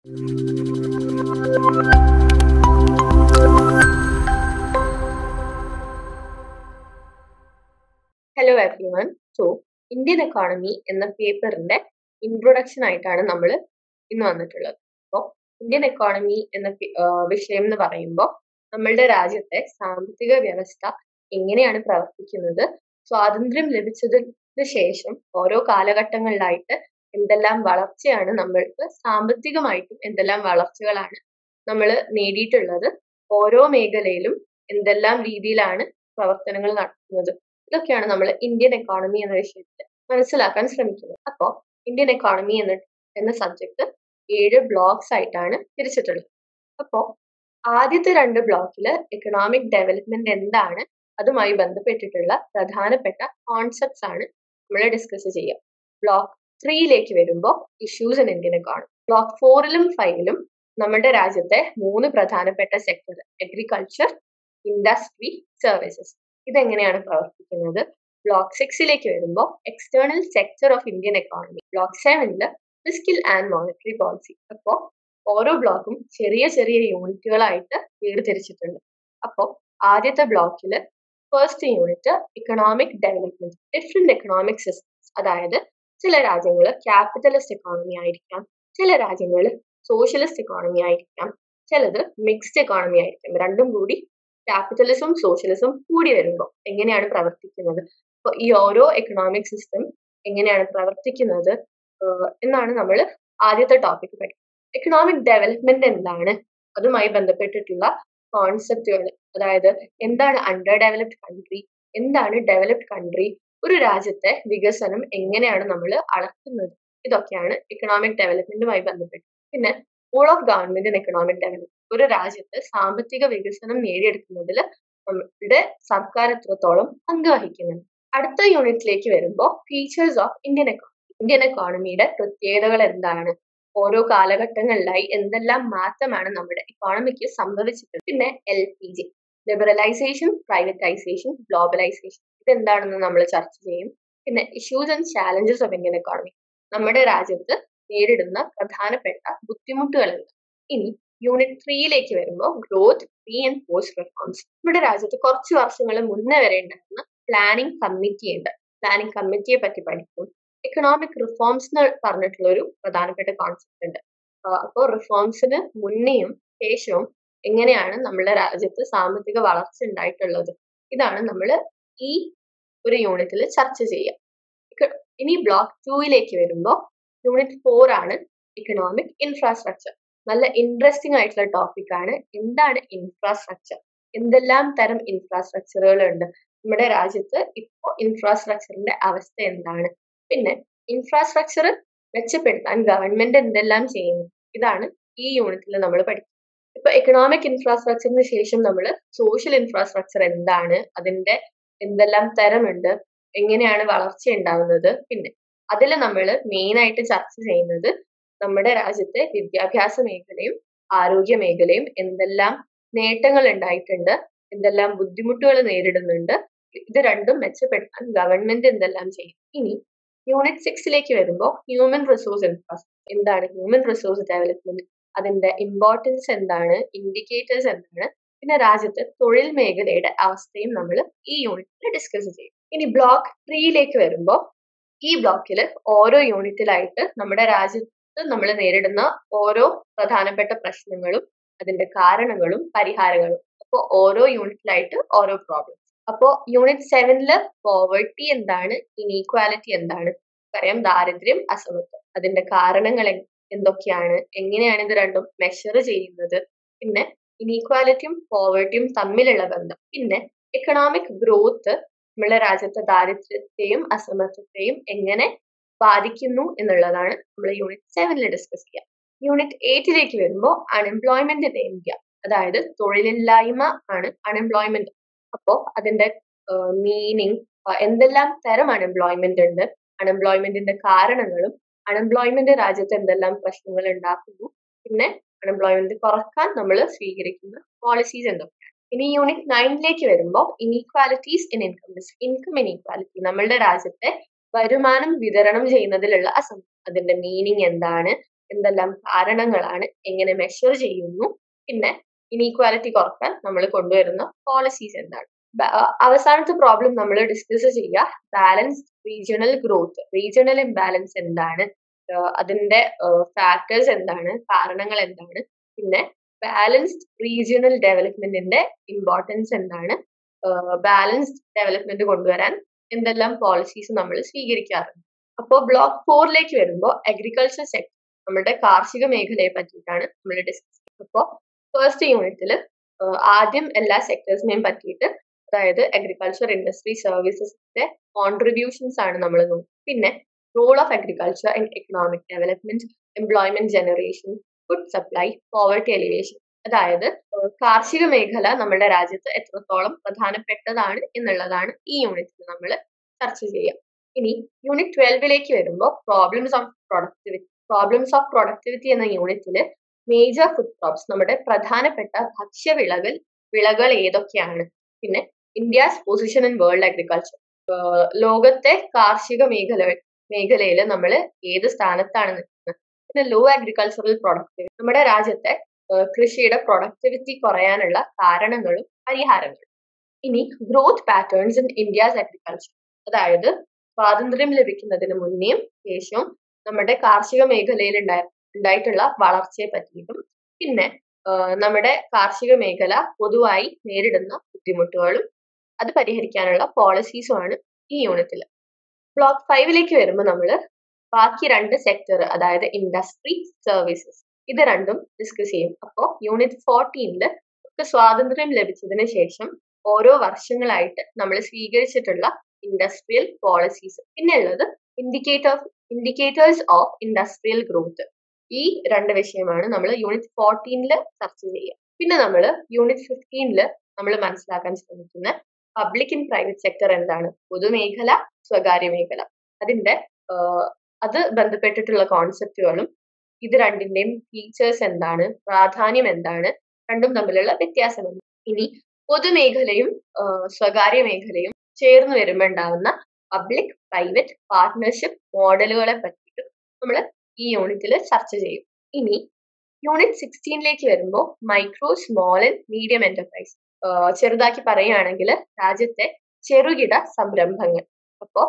hello everyone so Indian economy എന്ന പേപ്പറിന്റെ introduction ആയിട്ടാണ് നമ്മൾ ഇന്ന് വന്നിട്ടുള്ളത് അപ്പോൾ ഇന്ത്യൻ എക്കോണമി എന്ന പി- ആ, വിഷയം എന്ന് പറയുമ്പോൾ നമ്മളുടെ രാജ്യത്തെ സാമ്പത്തിക വ്യവസ്ഥ എങ്ങനെയാണ് പ്രവർത്തിക്കുന്നത് സ്വാതന്ത്ര്യം ലഭിച്ചതിന് ശേഷം ഓരോ കാലഘട്ടങ്ങളിലായിട്ട് എന്തെല്ലാം വളർച്ചയാണ് നമ്മൾക്ക് സാമ്പത്തികമായിട്ടും എന്തെല്ലാം വളർച്ചകളാണ് നമ്മൾ നേടിയിട്ടുള്ളത് ഓരോ മേഖലയിലും എന്തെല്ലാം രീതിയിലാണ് പ്രവർത്തനങ്ങൾ നടത്തുന്നത് ഇതൊക്കെയാണ് നമ്മൾ ഇന്ത്യൻ എക്കോണമി എന്ന വിഷയത്തിൽ മനസ്സിലാക്കാൻ ശ്രമിക്കുന്നത് അപ്പോൾ ഇന്ത്യൻ എക്കോണമി എന്ന എന്ന സബ്ജക്ട് ഏഴ് ബ്ലോക്സ് ആയിട്ടാണ് തിരിച്ചിട്ടുള്ളത് അപ്പോൾ ആദ്യത്തെ രണ്ട് ബ്ലോക്കിൽ എക്കണോമിക് ഡെവലപ്മെന്റ് എന്താണ് അതുമായി ബന്ധപ്പെട്ടിട്ടുള്ള പ്രധാനപ്പെട്ട കോൺസെപ്റ്റ്സ് ആണ് നമ്മൾ ഡിസ്കസ് ചെയ്യുക ബ്ലോക്ക് ത്രീയിലേക്ക് വരുമ്പോൾ issues in Indian economy block ഫോറിലും ഫൈവിലും നമ്മുടെ രാജ്യത്തെ മൂന്ന് പ്രധാനപ്പെട്ട സെക്ടർ അഗ്രികൾച്ചർ ഇൻഡസ്ട്രി സർവീസസ് ഇതെങ്ങനെയാണ് പ്രവർത്തിക്കുന്നത് ബ്ലോക്ക് സിക്സിലേക്ക് വരുമ്പോൾ external sector of Indian economy block സെവനില് ഫിസ്ക്കൽ ആൻഡ് മോണിറ്ററി പോളിസി അപ്പോൾ ഓരോ ബ്ലോക്കും ചെറിയ ചെറിയ യൂണിറ്റുകളായിട്ട് വേർതിരിച്ചിട്ടുണ്ട് അപ്പോൾ ആദ്യത്തെ ബ്ലോക്കിൽ first unit economic development different economic systems അതായത് ചില രാജ്യങ്ങൾ ക്യാപിറ്റലിസ്റ്റ് എക്കോണമി ആയിരിക്കാം ചില രാജ്യങ്ങൾ സോഷ്യലിസ്റ്റ് എക്കോണമി ആയിരിക്കാം ചിലത് മിക്സ്ഡ് എക്കോണമി ആയിരിക്കാം രണ്ടും കൂടി ക്യാപിറ്റലിസം സോഷ്യലിസം കൂടി വരുമ്പോൾ എങ്ങനെയാണ് പ്രവർത്തിക്കുന്നത് അപ്പോൾ ഈ ഓരോ എക്കണോമിക് സിസ്റ്റം എങ്ങനെയാണ് പ്രവർത്തിക്കുന്നത് ആഹ് എന്നാണ് നമ്മൾ ആദ്യത്തെ ടോപ്പിക് പഠിക്കുന്നത് എക്കണോമിക് ഡെവലപ്മെന്റ് എന്താണ് അതുമായി ബന്ധപ്പെട്ടിട്ടുള്ള കോൺസെപ്റ്റുകൾ അതായത് എന്താണ് അണ്ടർ ഡെവലപ്ഡ് കൺട്രി എന്താണ് ഡെവലപ്ഡ് കൺട്രി ഒരു രാജ്യത്തെ വികസനം എങ്ങനെയാണ് നമ്മൾ അളക്കുന്നത് ഇതൊക്കെയാണ് എക്കണോമിക് ഡെവലപ്മെന്റുമായി ബന്ധപ്പെട്ട് പിന്നെ role of government in economic development ഒരു രാജ്യത്ത് സാമ്പത്തിക വികസനം നേടിയെടുക്കുന്നതിൽ നമ്മളുടെ സർക്കാർ എത്രത്തോളം പങ്ക് വഹിക്കുന്നുണ്ട് അടുത്ത യൂണിറ്റിലേക്ക് വരുമ്പോൾ features of Indian economy Indian എക്കോണമിയുടെ പ്രത്യേകതകൾ എന്താണ് ഓരോ കാലഘട്ടങ്ങളിലായി എന്തെല്ലാം മാറ്റമാണ് നമ്മുടെ എക്കോണമിക്ക് സംഭവിച്ചിട്ടുള്ളത് പിന്നെ L P G liberalisation privatisation globalisation ഇതെന്താണെന്ന് നമ്മൾ ചർച്ച ചെയ്യും പിന്നെ issues and challenges of Indian economy നമ്മുടെ രാജ്യത്ത് നേരിടുന്ന പ്രധാനപ്പെട്ട ബുദ്ധിമുട്ടുകൾ എന്ത് ഇനി യൂണിറ്റ് ത്രീയിലേക്ക് വരുമ്പോൾ growth pre and post reforms നമ്മുടെ രാജ്യത്ത് കുറച്ച് വർഷങ്ങൾ മുന്നേ വരെ ഉണ്ടായിരുന്ന പ്ലാനിംഗ് കമ്മിറ്റി ഉണ്ട് പ്ലാനിംഗ് കമ്മിറ്റിയെ പറ്റി പഠിക്കും എക്കണോമിക് റിഫോംസ് എന്ന് പറഞ്ഞിട്ടുള്ള ഒരു പ്രധാനപ്പെട്ട കോൺസെപ്റ്റ് ഉണ്ട് അപ്പോൾ റിഫോംസിന് മുന്നേയും ശേഷവും എങ്ങനെയാണ് നമ്മുടെ രാജ്യത്ത് സാമ്പത്തിക വളർച്ച ഉണ്ടായിട്ടുള്ളത് ഇതാണ് നമ്മൾ ഈ ഒരു യൂണിറ്റിൽ ചർച്ച ചെയ്യുക ഇക്ക- ഇനി ബ്ലോക്ക് ടൂയിലേക്ക് വരുമ്പോൾ യൂണിറ്റ് ഫോർ ആണ് ഇക്കണോമിക് ഇൻഫ്രാസ്ട്രക്ചർ നല്ല ഇൻട്രസ്റ്റിംഗ് ആയിട്ടുള്ള ടോപ്പിക് ആണ് എന്താണ് ഇൻഫ്രാസ്ട്രക്ചർ എന്തെല്ലാം തരം ഇൻഫ്രാസ്ട്രക്ചറുകൾ ഉണ്ട് നമ്മുടെ രാജ്യത്ത് ഇപ്പോൾ ഇൻഫ്രാസ്ട്രക്ചറിന്റെ അവസ്ഥ എന്താണ് പിന്നെ ഇൻഫ്രാസ്ട്രക്ചർ മെച്ചപ്പെടുത്താൻ ഗവൺമെന്റ് എന്തെല്ലാം ചെയ്യുന്നു ഇതാണ് ഈ യൂണിറ്റിൽ നമ്മൾ പഠിക്കുന്നത് ഇപ്പൊ എക്കണോമിക് ഇൻഫ്രാസ്ട്രക്ചറിന് ശേഷം നമ്മൾ സോഷ്യൽ ഇൻഫ്രാസ്ട്രക്ചർ എന്താണ് അതിന്റെ എന്തെല്ലാം തരമുണ്ട് എങ്ങനെയാണ് വളർച്ച ഉണ്ടാവുന്നത് പിന്നെ അതിൽ നമ്മൾ മെയിൻ ആയിട്ട് ചർച്ച ചെയ്യുന്നത് നമ്മുടെ രാജ്യത്തെ വിദ്യാഭ്യാസ മേഖലയും ആരോഗ്യ മേഖലയും എന്തെല്ലാം നേട്ടങ്ങൾ ഉണ്ടായിട്ടുണ്ട് എന്തെല്ലാം ബുദ്ധിമുട്ടുകൾ നേരിടുന്നുണ്ട് ഇത് രണ്ടും മെച്ചപ്പെടുത്താൻ ഗവൺമെന്റ് എന്തെല്ലാം ചെയ്യും ഇനി യൂണിറ്റ് സിക്സിലേക്ക് വരുമ്പോൾ ഹ്യൂമൻ റിസോഴ്സ് ഇൻഫ്രാസ്ട്രക്ചർ എന്താണ് ഹ്യൂമൻ റിസോഴ്സ് ഡെവലപ്മെന്റ് അതിന്റെ ഇമ്പോർട്ടൻസ് എന്താണ് ഇൻഡിക്കേറ്റേഴ്സ് എന്താണ് പിന്നെ രാജ്യത്തെ തൊഴിൽ മേഖലയുടെ അവസ്ഥയും നമ്മൾ ഈ യൂണിറ്റിൽ ഡിസ്കസ് ചെയ്യും ഇനി ബ്ലോക്ക് ത്രീയിലേക്ക് വരുമ്പോൾ ഈ ബ്ലോക്കിൽ ഓരോ യൂണിറ്റിലായിട്ട് നമ്മുടെ രാജ്യത്ത് നമ്മൾ നേരിടുന്ന ഓരോ പ്രധാനപ്പെട്ട പ്രശ്നങ്ങളും അതിന്റെ കാരണങ്ങളും പരിഹാരങ്ങളും അപ്പോൾ ഓരോ യൂണിറ്റിലായിട്ട് ഓരോ പ്രോബ്ലം അപ്പോൾ യൂണിറ്റ് സെവനില് പോവർട്ടി എന്താണ് ഇനീക്വാലിറ്റി എന്താണ് പറയാം ദാരിദ്ര്യം അസമത്വം അതിന്റെ കാരണങ്ങൾ എ- എന്തൊക്കെയാണ് എങ്ങനെയാണ് ഇത് രണ്ടും മെഷർ ചെയ്യുന്നത് പിന്നെ ഇനീക്വാലിറ്റിയും പോവർട്ടിയും തമ്മിലുള്ള ബന്ധം പിന്നെ എക്കണോമിക് ഗ്രോത്ത് നമ്മുടെ രാജ്യത്തെ ദാരിദ്ര്യത്തെയും അസമത്വത്തെയും എങ്ങനെ ബാധിക്കുന്നു എന്നുള്ളതാണ് നമ്മൾ യൂണിറ്റ് സെവനിൽ ഡിസ്കസ് ചെയ്യുക യൂണിറ്റ് എയ്റ്റിലേക്ക് വരുമ്പോൾ അൺഎംപ്ലോയ്മെന്റ് ഇൻ ഇന്ത്യ അതായത് തൊഴിലില്ലായ്മ ആണ് അൺഎംപ്ലോയ്മെന്റ് അപ്പോൾ അതിന്റെ മീനിങ് എന്തെല്ലാം തരം അൺഎംപ്ലോയ്മെന്റ് ഉണ്ട് അൺഎംപ്ലോയ്മെന്റിന്റെ കാരണങ്ങളും അൺഎംപ്ലോയ്മെന്റ് രാജ്യത്ത് എന്തെല്ലാം പ്രശ്നങ്ങൾ ഉണ്ടാക്കുന്നു പിന്നെ അൺഎംപ്ലോയ്മെന്റ് കുറക്കാൻ നമ്മൾ സ്വീകരിക്കുന്ന പോളിസീസ് എന്തൊക്കെയാണ് ഇനി യൂണിറ്റ് നയനിലേക്ക് വരുമ്പോൾ inequalities in income income inequality നമ്മളുടെ രാജ്യത്തെ വരുമാനം വിതരണം ചെയ്യുന്നതിലുള്ള അസം അതിന്റെ മീനിങ് എന്താണ് എന്തെല്ലാം കാരണങ്ങളാണ് എങ്ങനെ മെഷർ ചെയ്യുന്നു പിന്നെ ഇനീക്വാലിറ്റി കുറക്കാൻ നമ്മൾ കൊണ്ടുവരുന്ന പോളിസീസ് എന്താണ് അവസാനത്തെ പ്രോബ്ലം നമ്മൾ ഡിസ്കസ് ചെയ്യുക balanced regional growth regional imbalance എന്താണ് അതിന്റെ ഫാക്ടേഴ്സ് എന്താണ് കാരണങ്ങൾ എന്താണ് പിന്നെ ബാലൻസ്ഡ് റീജിയണൽ ഡെവലപ്മെന്റിന്റെ ഇമ്പോർട്ടൻസ് എന്താണ് ബാലൻസ്ഡ് ഡെവലപ്മെന്റ് കൊണ്ടുവരാൻ എന്തെല്ലാം പോളിസീസ് നമ്മൾ സ്വീകരിക്കാറുണ്ട് അപ്പോൾ ബ്ലോക്ക് ഫോറിലേക്ക് വരുമ്പോൾ അഗ്രികൾച്ചർ സെക്ടർ നമ്മുടെ കാർഷിക മേഖലയെ പറ്റിയിട്ടാണ് നമ്മൾ ഡിസ്കസ് ചെയ്യുന്നത് അപ്പോൾ ഫസ്റ്റ് യൂണിറ്റിൽ ആദ്യം എല്ലാ സെക്ടേഴ്സിനെയും പറ്റിയിട്ട് അതായത് അഗ്രികൾച്ചർ ഇൻഡസ്ട്രി സർവീസസിന്റെ കോൺട്രിബ്യൂഷൻസ് ആണ് നമ്മൾ നോക്കുന്നത് പിന്നെ role of agriculture in economic development employment generation food supply poverty elevation അതായത് കാർഷിക മേഖല നമ്മുടെ രാജ്യത്ത് എത്രത്തോളം പ്രധാനപ്പെട്ടതാണ് എന്നുള്ളതാണ് ഈ യൂണിറ്റിൽ നമ്മൾ ചർച്ച ചെയ്യുക ഇനി യൂണിറ്റ് ട്വൽവിലേക്ക് വരുമ്പോൾ problems of productivity problems of productivity എന്ന യൂണിറ്റിൽ മേജർ ഫുഡ് ക്രോപ്സ് നമ്മുടെ പ്രധാനപ്പെട്ട ഭക്ഷ്യവിളകൾ വിളകൾ ഏതൊക്കെയാണ് പിന്നെ India's position in world agriculture ലോകത്തെ കാർഷിക മേഖല മേഖലയിൽ നമ്മൾ ഏത് സ്ഥാനത്താണ് നിൽക്കുന്നത് പിന്നെ ലോ അഗ്രികൾച്ചറൽ പ്രൊഡക്ടിവിറ്റി നമ്മുടെ രാജ്യത്തെ കൃഷിയുടെ പ്രൊഡക്ടിവിറ്റി കുറയാനുള്ള കാരണങ്ങളും പരിഹാരങ്ങളും ഇനി growth patterns in India's agriculture അതായത് സ്വാതന്ത്ര്യം ലഭിക്കുന്നതിന് മുന്നേയും ശേഷവും നമ്മുടെ കാർഷിക മേഖലയിൽ ഉണ്ടായ ഉണ്ടായിട്ടുള്ള വളർച്ചയെ പറ്റിയിട്ടും പിന്നെ നമ്മുടെ കാർഷിക മേഖല പൊതുവായി നേരിടുന്ന ബുദ്ധിമുട്ടുകളും അത് പരിഹരിക്കാനുള്ള പോളിസീസുമാണ് ഈ യൂണിറ്റിൽ ബ്ലോക്ക് ഫൈവിലേക്ക് വരുമ്പോൾ നമ്മൾ ബാക്കി രണ്ട് സെക്ടർ അതായത് ഇൻഡസ്ട്രി സർവീസസ് ഇത് രണ്ടും ഡിസ്കസ് ചെയ്യും അപ്പോൾ യൂണിറ്റ് ഫോർട്ടീനിൽ നമുക്ക് സ്വാതന്ത്ര്യം ലഭിച്ചതിന് ശേഷം ഓരോ വർഷങ്ങളായിട്ട് നമ്മൾ സ്വീകരിച്ചിട്ടുള്ള ഇൻഡസ്ട്രിയൽ പോളിസീസ് പിന്നെ ഉള്ളത് indicator indicators of industrial growth ഈ രണ്ട് വിഷയമാണ് നമ്മൾ യൂണിറ്റ് ഫോർട്ടീനിൽ ചർച്ച ചെയ്യുക പിന്നെ നമ്മൾ യൂണിറ്റ് ഫിഫ്റ്റീനിൽ നമ്മൾ മനസ്സിലാക്കാൻ ശ്രമിക്കുന്ന പബ്ലിക് ആൻഡ് പ്രൈവറ്റ് സെക്ടർ എന്താണ് പൊതുമേഖല സ്വകാര്യ മേഖല അതിന്റെ അത് ബന്ധപ്പെട്ടിട്ടുള്ള കോൺസെപ്റ്റുകളും ഇത് രണ്ടിന്റെയും ഫീച്ചേഴ്സ് എന്താണ് പ്രാധാന്യം എന്താണ് രണ്ടും തമ്മിലുള്ള വ്യത്യാസം എന്താണ് ഇനി പൊതുമേഖലയും സ്വകാര്യ മേഖലയും ചേർന്ന് വരുമ്പോൾ ഉണ്ടാവുന്ന പബ്ലിക് പ്രൈവറ്റ് പാർട്ട്ണർഷിപ്പ് മോഡലുകളെ പറ്റിയിട്ട് നമ്മൾ ഈ യൂണിറ്റിൽ ചർച്ച ചെയ്യും ഇനി യൂണിറ്റ് സിക്സ്റ്റീനിലേക്ക് വരുമ്പോൾ micro small and medium enterprise ചെറുതാക്കി പറയുകയാണെങ്കിൽ രാജ്യത്തെ ചെറുകിട സംരംഭങ്ങൾ അപ്പോൾ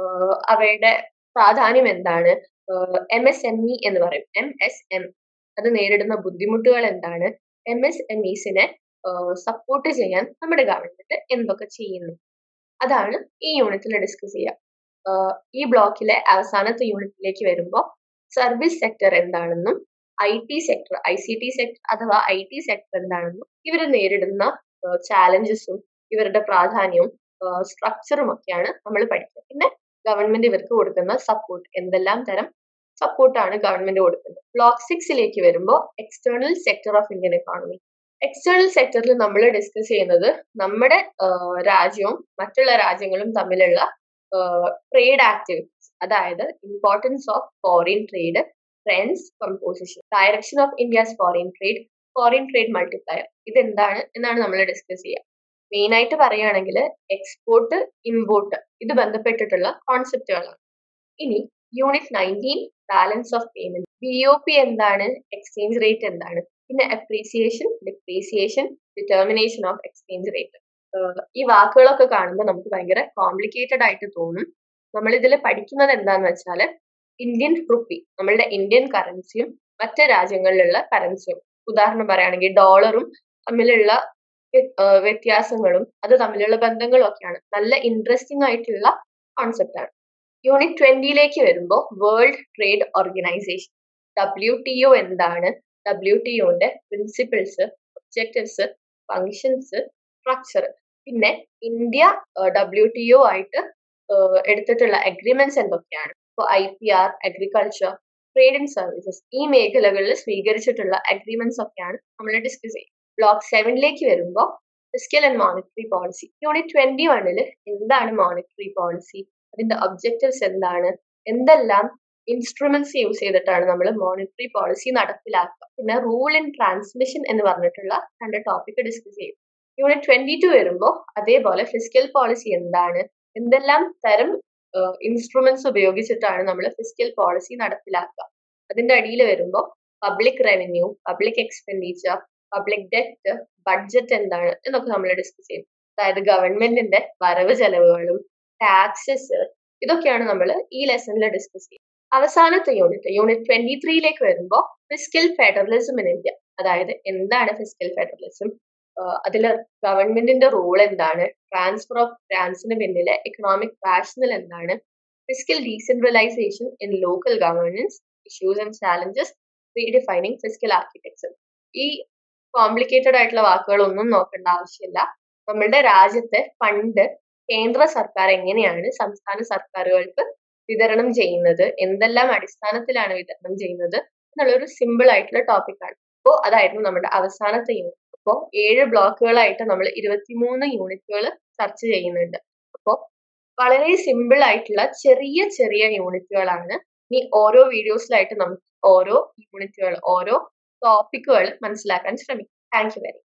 അവയുടെ പ്രാധാന്യം എന്താണ് എം എസ് എം ഇ എന്ന് പറയും എം എസ് എം അത് നേരിടുന്ന ബുദ്ധിമുട്ടുകൾ എന്താണ് എം എസ് എം ഇസിനെ സപ്പോർട്ട് ചെയ്യാൻ നമ്മുടെ ഗവൺമെന്റ് എന്തൊക്കെ ചെയ്യുന്നു അതാണ് ഈ യൂണിറ്റിൽ ഡിസ്കസ് ചെയ്യുക ഈ ബ്ലോക്കിലെ അവസാനത്തെ യൂണിറ്റിലേക്ക് വരുമ്പോൾ സർവീസ് സെക്ടർ എന്താണെന്നും I T sector I C T sector അഥവാ ഐ ടി സെക്ടർ എന്താണെന്നും ഇവർ നേരിടുന്ന ചാലഞ്ചസും ഇവരുടെ പ്രാധാന്യവും സ്ട്രക്ചറും ഒക്കെയാണ് നമ്മൾ പഠിക്കുക പിന്നെ ഗവൺമെന്റ് ഇവർക്ക് കൊടുക്കുന്ന സപ്പോർട്ട് എന്തെല്ലാം തരം സപ്പോർട്ടാണ് ഗവൺമെന്റ് കൊടുക്കുന്നത് ബ്ലോക്ക് സിക്സിലേക്ക് വരുമ്പോൾ external sector of Indian economy external സെക്ടറിൽ നമ്മൾ ഡിസ്കസ് ചെയ്യുന്നത് നമ്മുടെ രാജ്യവും മറ്റുള്ള രാജ്യങ്ങളും തമ്മിലുള്ള ട്രേഡ് ആക്ടിവിറ്റീസ് അതായത് importance of foreign trade trends composition direction of India's foreign trade foreign trade multiplier ഇതെന്താണ് എന്നാണ് നമ്മൾ ഡിസ്കസ് ചെയ്യുക മെയിൻ ആയിട്ട് പറയുകയാണെങ്കിൽ എക്സ്പോർട്ട് ഇമ്പോർട്ട് ഇത് ബന്ധപ്പെട്ടിട്ടുള്ള കോൺസെപ്റ്റുകളാണ് ഇനി unit nineteen balance of payment B O P എന്താണ് എക്സ്ചേഞ്ച് റേറ്റ് എന്താണ് പിന്നെ appreciation depreciation determination of exchange rate ഈ വാക്കുകളൊക്കെ കാണുമ്പോൾ നമുക്ക് ഭയങ്കര കോംപ്ലിക്കേറ്റഡ് ആയിട്ട് തോന്നും നമ്മൾ ഇതിൽ പഠിക്കുന്നത് എന്താന്ന് വെച്ചാൽ ഇന്ത്യൻ റുപ്പി നമ്മളുടെ ഇന്ത്യൻ കറൻസിയും മറ്റ് രാജ്യങ്ങളിലുള്ള കറൻസിയും ഉദാഹരണം പറയുകയാണെങ്കിൽ ഡോളറും തമ്മിലുള്ള വ്യത്യാസങ്ങളും അത് തമ്മിലുള്ള ബന്ധങ്ങളും ഒക്കെയാണ് നല്ല ഇൻട്രസ്റ്റിംഗ് ആയിട്ടുള്ള കോൺസെപ്റ്റ് ആണ് യൂണിറ്റ് ട്വന്റിയിലേക്ക് വരുമ്പോൾ world trade organization W T O എന്താണ് ഡബ്ല്യു ടി ഒന്റെ പ്രിൻസിപ്പിൾസ് ഒബ്ജക്റ്റീവ്സ് ഫങ്ഷൻസ് സ്ട്രക്ചർ പിന്നെ ഇന്ത്യ ഡബ്ല്യു ടി ഒ ആയിട്ട് എടുത്തിട്ടുള്ള അഗ്രിമെന്റ്സ് എന്തൊക്കെയാണ് ഇപ്പോൾ I P R agriculture trade and services ഈ മേഖലകളിൽ സ്വീകരിച്ചിട്ടുള്ള അഗ്രിമെന്റ്സ് ഒക്കെയാണ് നമ്മൾ ഡിസ്കസ് ചെയ്യുന്നത് ബ്ലോക്ക് സെവനിലേക്ക് വരുമ്പോൾ fiscal and monetary policy unit twenty വണ്ണിൽ എന്താണ് മോണിറ്ററി പോളിസി അതിന്റെ ഒബ്ജക്റ്റീവ്സ് എന്താണ് എന്തെല്ലാം ഇൻസ്ട്രുമെന്റ്സ് യൂസ് ചെയ്തിട്ടാണ് നമ്മൾ മോണിറ്ററി പോളിസി നടപ്പിലാക്കുക പിന്നെ റൂൾ ആൻഡ് ട്രാൻസ്മിഷൻ എന്ന് പറഞ്ഞിട്ടുള്ള രണ്ട് ടോപ്പിക് ഡിസ്കസ് ചെയ്യും യൂണിറ്റ് ട്വന്റി ടു വരുമ്പോൾ അതേപോലെ ഫിസിക്കൽ പോളിസി എന്താണ് എന്തെല്ലാം തരം ഇൻസ്ട്രുമെന്റ്സ് ഉപയോഗിച്ചിട്ടാണ് നമ്മൾ ഫിസിക്കൽ പോളിസി നടപ്പിലാക്കുക അതിന്റെ അടിയിൽ വരുമ്പോൾ public revenue public expenditure public debt budget എന്താണ് എന്നൊക്കെ നമ്മൾ ഡിസ്കസ് ചെയ്യും അതായത് ഗവൺമെന്റിന്റെ വരവ് ചെലവുകളും ടാക്സസ് ഇതൊക്കെയാണ് നമ്മൾ ഈ ലെസണിൽ ഡിസ്കസ് ചെയ്യുന്നത് അവസാനത്തെ യൂണിറ്റ് യൂണിറ്റ് ട്വന്റി ത്രീയിലേക്ക് വരുമ്പോൾ ഫിസ്ക്കൽ ഫെഡറലിസം ഇൻ ഇന്ത്യ അതായത് എന്താണ് ഫിസ്ക്കൽ ഫെഡറലിസം അതിൽ ഗവൺമെന്റിന്റെ റോൾ എന്താണ് ട്രാൻസ്ഫർ ഓഫ് ഗ്രാൻസിന് പിന്നിലെ എക്കണോമിക് റാഷണൽ എന്താണ് fiscal decentralization in local governance issues and challenges redefining fiscal architecture ഈ കോംപ്ലിക്കേറ്റഡ് ആയിട്ടുള്ള വാക്കുകളൊന്നും നോക്കേണ്ട ആവശ്യമില്ല നമ്മളുടെ രാജ്യത്തെ ഫണ്ട് കേന്ദ്ര സർക്കാർ എങ്ങനെയാണ് സംസ്ഥാന സർക്കാരുകൾക്ക് വിതരണം ചെയ്യുന്നത് എന്തെല്ലാം അടിസ്ഥാനത്തിലാണ് വിതരണം ചെയ്യുന്നത് എന്നുള്ളൊരു സിമ്പിൾ ആയിട്ടുള്ള ടോപ്പിക്കാണ് അപ്പോൾ അതായിരുന്നു നമ്മുടെ അവസാനത്തെ യൂണിറ്റ് അപ്പോൾ ഏഴ് ബ്ലോക്കുകളായിട്ട് നമ്മൾ ഇരുപത്തിമൂന്ന് യൂണിറ്റുകൾ ചർച്ച ചെയ്യുന്നുണ്ട് അപ്പോൾ വളരെ സിമ്പിൾ ആയിട്ടുള്ള ചെറിയ ചെറിയ യൂണിറ്റുകളാണ് ഇനി ഓരോ വീഡിയോസിലായിട്ട് നമുക്ക് ഓരോ യൂണിറ്റുകൾ ഓരോ ടോപ്പിക്കുകൾ മനസ്സിലാക്കാൻ ശ്രമിക്കും താങ്ക് യു വെരി